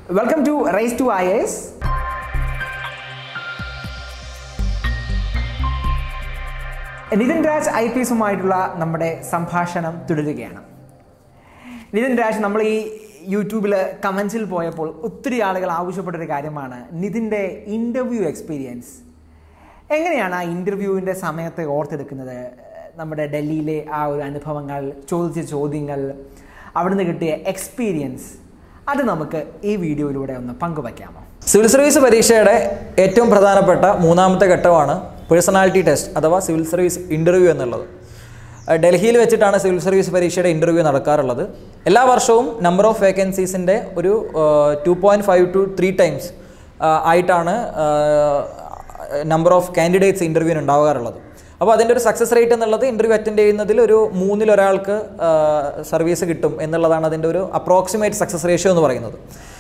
welcome to rise to I S Nithin Raj I P എസുമായിട്ടുള്ള നമ്മുടെ സംഭാഷണം തുടരുകയാണ് നിതിൻ രാജ് നമ്മൾ ഈ യൂട്യൂബിൽ കമൻസിൽ പോയപ്പോൾ ഒത്തിരി ആളുകൾ ആവശ്യപ്പെട്ടൊരു കാര്യമാണ് നിതിൻ്റെ ഇൻ്റർവ്യൂ എക്സ്പീരിയൻസ് എങ്ങനെയാണ് ആ ഇൻ്റർവ്യൂവിൻ്റെ സമയത്ത് ഓർത്തെടുക്കുന്നത് നമ്മുടെ ഡൽഹിയിലെ ആ ഒരു അനുഭവങ്ങൾ ചോദിച്ച ചോദ്യങ്ങൾ അവിടുന്ന് കിട്ടിയ എക്സ്പീരിയൻസ് അത് നമുക്ക് ഈ വീഡിയോയിലൂടെ ഒന്ന് പങ്കുവയ്ക്കാമോ സിവിൽ സർവീസ് പരീക്ഷയുടെ ഏറ്റവും പ്രധാനപ്പെട്ട മൂന്നാമത്തെ ഘട്ടമാണ് പേഴ്സണാലിറ്റി ടെസ്റ്റ് അഥവാ സിവിൽ സർവീസ് ഇൻ്റർവ്യൂ എന്നുള്ളത് അഹ് ഡൽഹിയിൽ വെച്ചിട്ടാണ് സിവിൽ സർവീസ് പരീക്ഷയുടെ ഇൻ്റർവ്യൂ നടക്കാറുള്ളത് എല്ലാ വർഷവും നമ്പർ ഓഫ് വേക്കൻസീസിൻ്റെ ഒരു two point five two three times ആയിട്ടാണ് നമ്പർ ഓഫ് കാൻഡിഡേറ്റ്സ് ഇൻ്റർവ്യൂവിന് ഉണ്ടാകാറുള്ളത് അപ്പോൾ അതിൻ്റെ ഒരു സക്സസ് റേറ്റ് എന്നുള്ളത് ഇൻ്റർവ്യൂ അറ്റൻഡ് ചെയ്യുന്നതിൽ ഒരു മൂന്നിൽ ഒരാൾക്ക് സർവീസ് കിട്ടും എന്നുള്ളതാണ് അതിൻ്റെ ഒരു അപ്രോക്സിമേറ്റ് സക്സസ് റേഷ്യോ എന്ന് പറയുന്നത്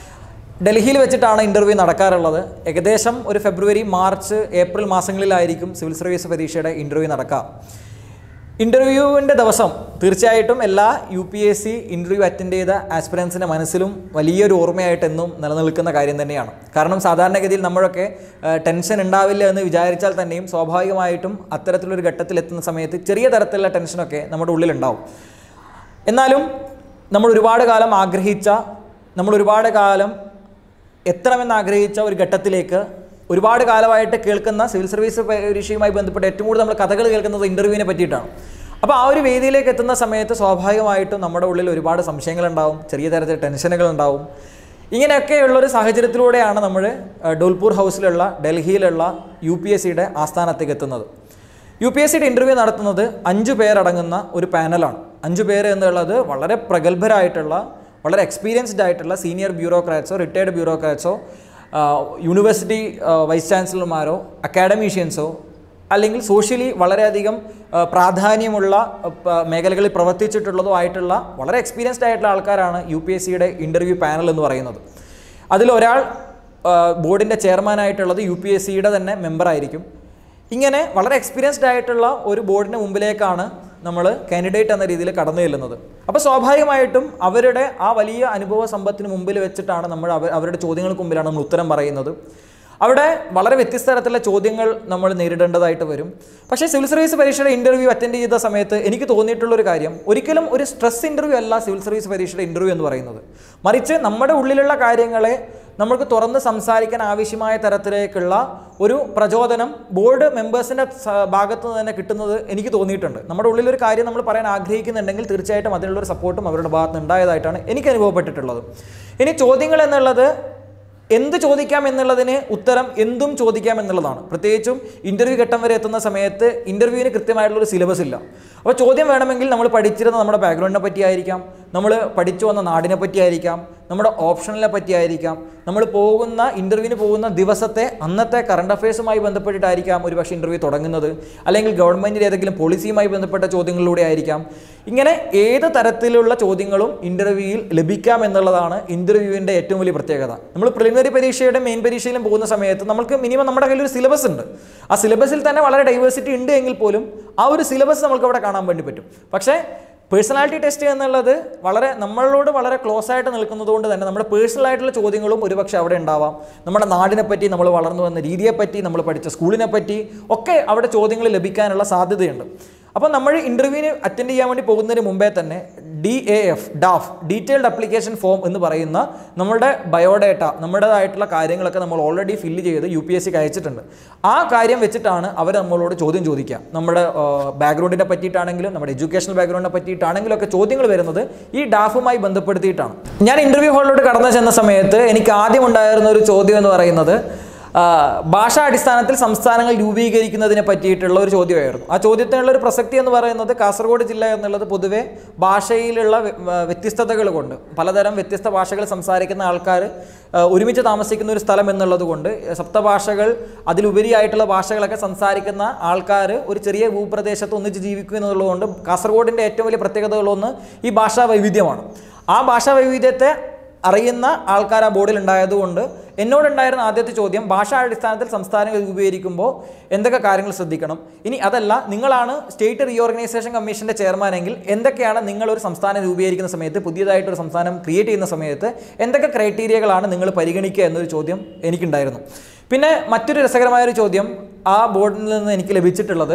ഡൽഹിയിൽ വെച്ചിട്ടാണ് ഇൻ്റർവ്യൂ നടക്കാറുള്ളത് ഏകദേശം ഒരു ഫെബ്രുവരി മാർച്ച് ഏപ്രിൽ മാസങ്ങളിലായിരിക്കും സിവിൽ സർവീസ് പരീക്ഷയുടെ ഇൻ്റർവ്യൂ നടക്കുക ഇൻ്റർവ്യൂവിൻ്റെ ദിവസം തീർച്ചയായിട്ടും എല്ലാ U P S C interview attend ചെയ്ത ആസ്പിറൻസിൻ്റെ മനസ്സിലും വലിയൊരു ഓർമ്മയായിട്ട് എന്നും നിലനിൽക്കുന്ന കാര്യം തന്നെയാണ് കാരണം സാധാരണഗതിയിൽ നമ്മളൊക്കെ ടെൻഷൻ ഉണ്ടാവില്ല എന്ന് വിചാരിച്ചാൽ തന്നെയും സ്വാഭാവികമായിട്ടും അത്തരത്തിലൊരു ഘട്ടത്തിൽ എത്തുന്ന സമയത്ത് ചെറിയ തരത്തിലുള്ള ടെൻഷനൊക്കെ നമ്മുടെ ഉള്ളിലുണ്ടാവും എന്നാലും നമ്മൾ ഒരുപാട് കാലം ആഗ്രഹിച്ച നമ്മൾ ഒരുപാട് കാലം എത്തണമെന്ന് ആഗ്രഹിച്ച ഒരു ഘട്ടത്തിലേക്ക് ഒരുപാട് കാലമായിട്ട് കേൾക്കുന്ന സിവിൽ സർവീസ് പരീക്ഷയുമായി ബന്ധപ്പെട്ട് ഏറ്റവും കൂടുതൽ നമ്മൾ കഥകൾ കേൾക്കുന്നത് ഇൻ്റർവ്യൂവിനെ പറ്റിയിട്ടാണ് അപ്പോൾ ആ ഒരു വേദിയിലേക്ക് എത്തുന്ന സമയത്ത് സ്വാഭാവികമായിട്ടും നമ്മുടെ ഉള്ളിൽ ഒരുപാട് സംശയങ്ങളുണ്ടാവും ചെറിയ തരത്തിൽ ടെൻഷനുകൾ ഉണ്ടാവും ഇങ്ങനെയൊക്കെയുള്ള ഒരു സാഹചര്യത്തിലൂടെയാണ് നമ്മൾ ഡോൽപൂർ ഹൗസിലുള്ള ഡൽഹിയിലുള്ള യു പി എസ് സിയുടെ ആസ്ഥാനത്തേക്ക് എത്തുന്നത് യു പി എസ് സിയുടെ ഇൻ്റർവ്യൂ നടത്തുന്നത് അഞ്ചു പേരടങ്ങുന്ന ഒരു പാനലാണ് അഞ്ചു പേര് എന്നുള്ളത് വളരെ പ്രഗത്ഭരായിട്ടുള്ള വളരെ എക്സ്പീരിയൻസ്ഡ് ആയിട്ടുള്ള സീനിയർ ബ്യൂറോക്രാറ്റ്സോ റിട്ടയർഡ് ബ്യൂറോക്രാറ്റ്സോ യൂണിവേഴ്സിറ്റി വൈസ് ചാൻസലർമാരോ അക്കാഡമീഷ്യൻസോ അല്ലെങ്കിൽ സോഷ്യലി വളരെയധികം ആ, പ്രാധാന്യമുള്ള ആ, പ- മേഖലകളിൽ പ്രവർത്തിച്ചിട്ടുള്ളതോ ആയിട്ടുള്ള വളരെ എക്സ്പീരിയൻസ്ഡ് ആയിട്ടുള്ള ആൾക്കാരാണ് യു പി എസ് സിയുടെ ഇൻ്റർവ്യൂ പാനൽ എന്ന് പറയുന്നത് അതിലൊരാൾ ബോർഡിൻ്റെ ചെയർമാനായിട്ടുള്ളത് യു പി എസ് സിയുടെ തന്നെ മെമ്പറായിരിക്കും ഇങ്ങനെ വളരെ എക്സ്പീരിയൻസ്ഡ് ആയിട്ടുള്ള ഒരു ബോർഡിന് മുമ്പിലേക്കാണ് നമ്മൾ കാൻഡിഡേറ്റ് എന്ന രീതിയിൽ കടന്നു ചെല്ലുന്നത് അപ്പോൾ സ്വാഭാവികമായിട്ടും അവരുടെ ആ വലിയ അനുഭവ സമ്പത്തിന് മുമ്പിൽ വെച്ചിട്ടാണ് നമ്മൾ അവർ അവരുടെ ചോദ്യങ്ങൾക്ക് മുമ്പിലാണ് നമ്മൾ ഉത്തരം പറയുന്നത് അവിടെ വളരെ വ്യത്യസ്ത തരത്തിലുള്ള ചോദ്യങ്ങൾ നമ്മൾ നേരിടേണ്ടതായിട്ട് വരും പക്ഷേ സിവിൽ സർവീസ് പരീക്ഷയുടെ ഇൻ്റർവ്യൂ അറ്റൻഡ് ചെയ്ത സമയത്ത് എനിക്ക് തോന്നിയിട്ടുള്ളൊരു കാര്യം ഒരിക്കലും ഒരു സ്ട്രെസ് ഇൻ്റർവ്യൂ അല്ല സിവിൽ സർവീസ് പരീക്ഷയുടെ ഇൻ്റർവ്യൂ എന്ന് പറയുന്നത് മറിച്ച് നമ്മുടെ ഉള്ളിലുള്ള കാര്യങ്ങളെ നമുക്ക് തുറന്ന് സംസാരിക്കാൻ ആവശ്യമായ തരത്തിലേക്കുള്ള ഒരു പ്രചോദനം ബോർഡ് മെമ്പേഴ്സിൻ്റെ ഭാഗത്ത് നിന്ന് തന്നെ കിട്ടുന്നത് എനിക്ക് തോന്നിയിട്ടുണ്ട് നമ്മുടെ ഉള്ളിലൊരു കാര്യം നമ്മൾ പറയാൻ ആഗ്രഹിക്കുന്നുണ്ടെങ്കിൽ തീർച്ചയായിട്ടും അതിനുള്ളൊരു സപ്പോർട്ടും അവരുടെ ഭാഗത്ത് നിന്ന് ഉണ്ടായതായിട്ടാണ് എനിക്ക് അനുഭവപ്പെട്ടിട്ടുള്ളത് ഇനി ചോദ്യങ്ങൾ എന്നുള്ളത് എന്ത് ചോദിക്കാം എന്നുള്ളതിന് ഉത്തരം എന്തും ചോദിക്കാം എന്നുള്ളതാണ് പ്രത്യേകിച്ചും ഇൻ്റർവ്യൂ ഘട്ടം വരെ എത്തുന്ന സമയത്ത് ഇൻ്റർവ്യൂവിന് കൃത്യമായിട്ടുള്ള ഒരു സിലബസ് ഇല്ല അപ്പോൾ ചോദ്യം വേണമെങ്കിൽ നമ്മൾ പഠിച്ചിരുന്ന നമ്മുടെ ബാക്ക്ഗ്രൗണ്ടിനെ പറ്റിയായിരിക്കാം നമ്മൾ പഠിച്ചു വന്ന നാടിനെ പറ്റിയായിരിക്കാം നമ്മുടെ ഓപ്ഷനിനെ പറ്റിയായിരിക്കാം നമ്മൾ പോകുന്ന ഇൻ്റർവ്യൂവിന് പോകുന്ന ദിവസത്തെ അന്നത്തെ കറണ്ട് അഫയേഴ്സുമായി ബന്ധപ്പെട്ടിട്ടായിരിക്കാം ഒരു പക്ഷേ ഇൻ്റർവ്യൂ തുടങ്ങുന്നത് അല്ലെങ്കിൽ ഗവൺമെൻറ്റിൻ്റെ ഏതെങ്കിലും പോളിസിയുമായി ബന്ധപ്പെട്ട ചോദ്യങ്ങളിലൂടെ ആയിരിക്കാം ഇങ്ങനെ ഏത് തരത്തിലുള്ള ചോദ്യങ്ങളും ഇൻ്റർവ്യൂവിൽ ലഭിക്കാം എന്നുള്ളതാണ് ഇൻ്റർവ്യൂവിൻ്റെ ഏറ്റവും വലിയ പ്രത്യേകത നമ്മൾ പ്രിലിമിനറി പരീക്ഷയുടെ മെയിൻ പരീക്ഷയിലും പോകുന്ന സമയത്ത് നമുക്ക് മിനിമം നമ്മുടെ കയ്യിൽ ഒരു സിലബസ് ഉണ്ട് ആ സിലബസിൽ തന്നെ വളരെ ഡൈവേഴ്സിറ്റി ഉണ്ട് എങ്കിൽ പോലും ആ ഒരു സിലബസ് നമുക്ക് അവിടെ കാണാൻ വേണ്ടി പറ്റും പക്ഷേ പേഴ്സണാലിറ്റി ടെസ്റ്റ് എന്നുള്ളത് വളരെ നമ്മളോട് വളരെ ക്ലോസ് ആയിട്ട് നിൽക്കുന്നത് കൊണ്ട് തന്നെ നമ്മുടെ പേഴ്സണൽ ആയിട്ടുള്ള ചോദ്യങ്ങളും ഒരുപക്ഷെ അവിടെ ഉണ്ടാവാം നമ്മുടെ നാടിനെ പറ്റി നമ്മൾ വളർന്നു വന്ന രീതിയെപ്പറ്റി നമ്മൾ പഠിച്ച സ്കൂളിനെ പറ്റി ഒക്കെ അവിടെ ചോദ്യങ്ങൾ ലഭിക്കാനുള്ള സാധ്യതയുണ്ട് അപ്പോൾ നമ്മൾ ഇൻ്റർവ്യൂവിന് അറ്റൻഡ് ചെയ്യാൻ വേണ്ടി പോകുന്നതിന് മുമ്പേ തന്നെ D A F DAF detailed application form എന്ന് പറയുന്ന നമ്മുടെ ബയോഡേറ്റ നമ്മുടേതായിട്ടുള്ള കാര്യങ്ങളൊക്കെ നമ്മൾ ഓൾറെഡി ഫില്ല് ചെയ്ത് യു പി എസ് സിക്ക് അയച്ചിട്ടുണ്ട് ആ കാര്യം വെച്ചിട്ടാണ് അവർ നമ്മളോട് ചോദ്യം ചോദിക്കുക നമ്മുടെ ബാക്ക്ഗ്രൗണ്ടിനെ പറ്റിയിട്ടാണെങ്കിലും നമ്മുടെ എഡ്യൂക്കേഷണൽ ബാക്ക്ഗ്രൗണ്ടിനെ പറ്റിയിട്ടാണെങ്കിലും ഒക്കെ ചോദ്യങ്ങൾ വരുന്നത് ഈ ഡാഫുമായി ബന്ധപ്പെടുത്തിയിട്ടാണ് ഞാൻ ഇൻ്റർവ്യൂ ഹാളിലോട്ട് കടന്നു ചെന്ന സമയത്ത് എനിക്ക് ആദ്യം ഉണ്ടായിരുന്ന ഒരു ചോദ്യം എന്ന് പറയുന്നത് ആ, ഭാഷാ അടിസ്ഥാനത്തിൽ സംസ്ഥാനങ്ങൾ രൂപീകരിക്കുന്നതിനെ പറ്റിയിട്ടുള്ള ഒരു ചോദ്യമായിരുന്നു ആ ചോദ്യത്തിനുള്ള ഒരു പ്രസക്തി എന്ന് പറയുന്നത് കാസർഗോഡ് ജില്ല എന്നുള്ളത് പൊതുവെ ഭാഷയിലുള്ള വ്യ- വ- വ്യത്യസ്തതകൾ കൊണ്ട് പലതരം വ്യത്യസ്ത ഭാഷകൾ സംസാരിക്കുന്ന ആൾക്കാർ ഒരുമിച്ച് താമസിക്കുന്ന ഒരു സ്ഥലം എന്നുള്ളത് കൊണ്ട് സപ്തഭാഷകൾ അതിലുപരിയായിട്ടുള്ള ഭാഷകളൊക്കെ സംസാരിക്കുന്ന ആൾക്കാർ ഒരു ചെറിയ ഭൂപ്രദേശത്ത് ഒന്നിച്ച് ജീവിക്കുക എന്നുള്ളതുകൊണ്ട് കാസർഗോഡിൻ്റെ ഏറ്റവും വലിയ പ്രത്യേകതകളൊന്ന് ഈ ഭാഷാ വൈവിധ്യമാണ് ആ ഭാഷാ വൈവിധ്യത്തെ അറിയുന്ന ആൾക്കാർ ആ ബോർഡിൽ ഉണ്ടായതുകൊണ്ട് എന്നോടുണ്ടായിരുന്ന ആദ്യത്തെ ചോദ്യം ഭാഷാടിസ്ഥാനത്തിൽ സംസ്ഥാനങ്ങൾ രൂപീകരിക്കുമ്പോൾ എന്തൊക്കെ കാര്യങ്ങൾ ശ്രദ്ധിക്കണം ഇനി അതല്ല നിങ്ങളാണ് സ്റ്റേറ്റ് റീഓർഗനൈസേഷൻ കമ്മീഷന്റെ ചെയർമാനെങ്കിൽ എന്തൊക്കെയാണ് നിങ്ങൾ ഒരു സംസ്ഥാനം രൂപീകരിക്കുന്ന സമയത്ത് പുതിയതായിട്ട് ഒരു സംസ്ഥാനം ക്രിയേറ്റ് ചെയ്യുന്ന സമയത്ത് എന്തൊക്കെ ക്രൈറ്റീരിയകളാണ് നിങ്ങൾ പരിഗണിക്കുക എന്നൊരു ചോദ്യം എനിക്കുണ്ടായിരുന്നു പിന്നെ മറ്റൊരു രസകരമായ ഒരു ചോദ്യം ആ ബോർഡിൽ നിന്ന് എനിക്ക് ലഭിച്ചിട്ടുള്ളത്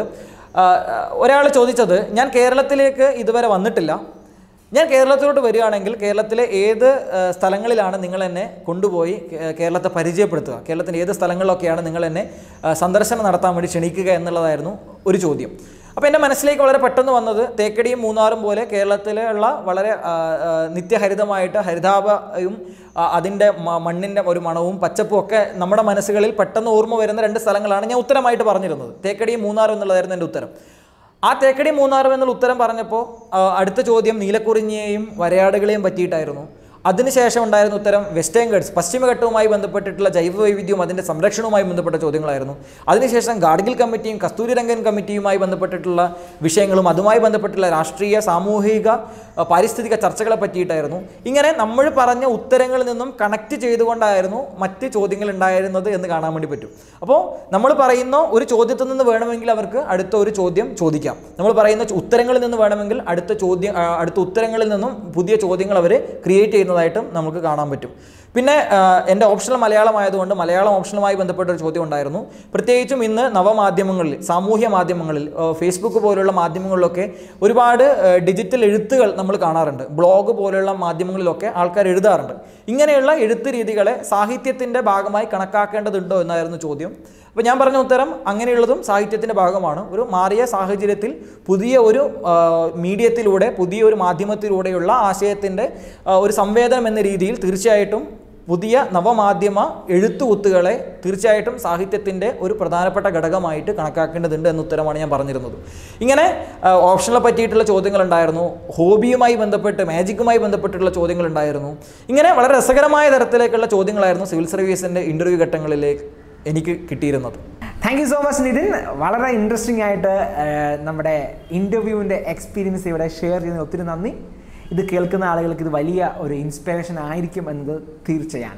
ഒരാൾ ചോദിച്ചത് ഞാൻ കേരളത്തിലേക്ക് ഇതുവരെ വന്നിട്ടില്ല ഞാൻ കേരളത്തിലോട്ട് വരികയാണെങ്കിൽ കേരളത്തിലെ ഏത് ആ, സ്ഥലങ്ങളിലാണ് നിങ്ങൾ എന്നെ കൊണ്ടുപോയി കേ- കേരളത്തെ പരിചയപ്പെടുത്തുക കേരളത്തിൻ്റെ ഏത് സ്ഥലങ്ങളിലൊക്കെയാണ് നിങ്ങൾ എന്നെ ആ, സന്ദർശനം നടത്താൻ വേണ്ടി ക്ഷണിക്കുക എന്നുള്ളതായിരുന്നു ഒരു ചോദ്യം അപ്പോൾ എൻ്റെ മനസ്സിലേക്ക് വളരെ പെട്ടെന്ന് വന്നത് തേക്കടിയും മൂന്നാറും പോലെ കേരളത്തിലുള്ള വളരെ ആ, ആ, നിത്യഹരിതമായിട്ട് ഹരിതാപയും ആ, അതിൻ്റെ മ- മണ്ണിൻ്റെ ഒരു മണവും പച്ചപ്പും ഒക്കെ നമ്മുടെ മനസ്സുകളിൽ പെട്ടെന്ന് ഓർമ്മ വരുന്ന രണ്ട് സ്ഥലങ്ങളാണ് ഞാൻ ഉത്തരമായിട്ട് പറഞ്ഞിരുന്നത് തേക്കടിയും മൂന്നാറും എന്നുള്ളതായിരുന്നു എൻ്റെ ഉത്തരം ആ തേക്കടി മൂന്നാറും എന്നുള്ള ഉത്തരം പറഞ്ഞപ്പോൾ ആ, അടുത്ത ചോദ്യം നീലക്കുറിഞ്ഞിയെയും വരയാടുകളെയും പറ്റിയിട്ടായിരുന്നു അതിനുശേഷം ഉണ്ടായിരുന്ന ഉത്തരം വെസ്റ്റേൺ ഗഡ്സ് പശ്ചിമഘട്ടവുമായി ബന്ധപ്പെട്ടിട്ടുള്ള ജൈവ വൈവിധ്യവും അതിൻ്റെ സംരക്ഷണവുമായി ബന്ധപ്പെട്ട ചോദ്യങ്ങളായിരുന്നു അതിനുശേഷം ഗാഡ്ഗിൽ കമ്മിറ്റിയും കസ്തൂരി രംഗൻ കമ്മിറ്റിയുമായി ബന്ധപ്പെട്ടിട്ടുള്ള വിഷയങ്ങളും അതുമായി ബന്ധപ്പെട്ടുള്ള രാഷ്ട്രീയ സാമൂഹിക ആ, പാരിസ്ഥിതിക ചർച്ചകളെ പറ്റിയിട്ടായിരുന്നു ഇങ്ങനെ നമ്മൾ പറഞ്ഞ ഉത്തരങ്ങളിൽ നിന്നും കണക്ട് ചെയ്തുകൊണ്ടായിരുന്നു മറ്റ് ചോദ്യങ്ങൾ ഉണ്ടായിരുന്നത് എന്ന് കാണാൻ വേണ്ടി പറ്റും അപ്പോൾ നമ്മൾ പറയുന്ന ഒരു ചോദ്യത്തിൽ നിന്ന് വേണമെങ്കിൽ അവർക്ക് അടുത്ത ഒരു ചോദ്യം ചോദിക്കാം നമ്മൾ പറയുന്ന ചോ- ഉത്തരങ്ങളിൽ നിന്ന് വേണമെങ്കിൽ അടുത്ത ചോദ്യം ആ, അടുത്ത ഉത്തരങ്ങളിൽ നിന്നും പുതിയ ചോദ്യങ്ങൾ അവർ ക്രിയേറ്റ് ചെയ്യുന്നതായിട്ടും നമുക്ക് കാണാൻ പറ്റും പിന്നെ ആ, എൻ്റെ ഓപ്ഷണൽ മലയാളം ആയതുകൊണ്ട് മലയാളം ഓപ്ഷനുമായി ബന്ധപ്പെട്ട ഒരു ചോദ്യം ഉണ്ടായിരുന്നു പ്രത്യേകിച്ചും ഇന്ന് നവമാധ്യമങ്ങളിൽ സാമൂഹ്യ മാധ്യമങ്ങളിൽ ആ, ഫേസ്ബുക്ക് പോലുള്ള മാധ്യമങ്ങളിലൊക്കെ ഒരുപാട് ആ, ഡിജിറ്റൽ എഴുത്തുകൾ നമ്മൾ കാണാറുണ്ട് ബ്ലോഗ് പോലുള്ള മാധ്യമങ്ങളിലൊക്കെ ആൾക്കാർ എഴുതാറുണ്ട് ഇങ്ങനെയുള്ള എഴുത്ത് രീതികളെ സാഹിത്യത്തിൻ്റെ ഭാഗമായി കണക്കാക്കേണ്ടതുണ്ടോ എന്നായിരുന്നു ചോദ്യം അപ്പോൾ ഞാൻ പറഞ്ഞ ഉത്തരം അങ്ങനെയുള്ളതും സാഹിത്യത്തിൻ്റെ ഭാഗമാണ് ഒരു മാറിയ സാഹചര്യത്തിൽ പുതിയ ഒരു ആ, മീഡിയത്തിലൂടെ പുതിയ ഒരു മാധ്യമത്തിലൂടെയുള്ള ആശയത്തിൻ്റെ ആ, ഒരു സംവേദനം എന്ന രീതിയിൽ തീർച്ചയായിട്ടും പുതിയ നവമാധ്യമ എഴുത്തുകുത്തുകളെ തീർച്ചയായിട്ടും സാഹിത്യത്തിൻ്റെ ഒരു പ്രധാനപ്പെട്ട ഘടകമായിട്ട് കണക്കാക്കേണ്ടതുണ്ട് എന്ന ഉത്തരമാണ് ഞാൻ പറഞ്ഞിരുന്നത് ഇങ്ങനെ ആ, ഓപ്ഷനെ പറ്റിയിട്ടുള്ള ചോദ്യങ്ങളുണ്ടായിരുന്നു ഹോബിയുമായി ബന്ധപ്പെട്ട് മാജിക്കുമായി ബന്ധപ്പെട്ടിട്ടുള്ള ചോദ്യങ്ങളുണ്ടായിരുന്നു ഇങ്ങനെ വളരെ രസകരമായ തരത്തിലേക്കുള്ള ചോദ്യങ്ങളായിരുന്നു സിവിൽ സർവീസിൻ്റെ ഇൻ്റർവ്യൂ ഘട്ടങ്ങളിലേക്ക് എനിക്ക് കിട്ടിയിരുന്നത് thank you so much Nitin വളരെ ഇൻട്രസ്റ്റിംഗ് ആയിട്ട് ആ, നമ്മുടെ ഇൻ്റർവ്യൂവിൻ്റെ എക്സ്പീരിയൻസ് ഇവിടെ ഷെയർ ചെയ്യുന്നതിന് ഒത്തിരി നന്ദി ഇത് കേൾക്കുന്ന ആളുകൾക്ക് ഇത് വലിയ ഒരു ഇൻസ്പിറേഷൻ ആയിരിക്കും എന്നത് തീർച്ചയാണ്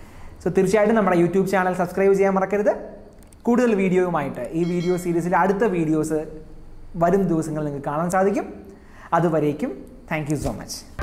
സോ തീർച്ചയായിട്ടും നമ്മുടെ യൂട്യൂബ് ചാനൽ സബ്സ്ക്രൈബ് ചെയ്യാൻ മറക്കരുത് കൂടുതൽ വീഡിയോയുമായിട്ട് ഈ വീഡിയോ സീരീസിലെ അടുത്ത വീഡിയോസ് വരും ദിവസങ്ങളിൽ നിങ്ങൾക്ക് കാണാൻ സാധിക്കും അതുവരേക്കും താങ്ക് യു സോ മച്ച്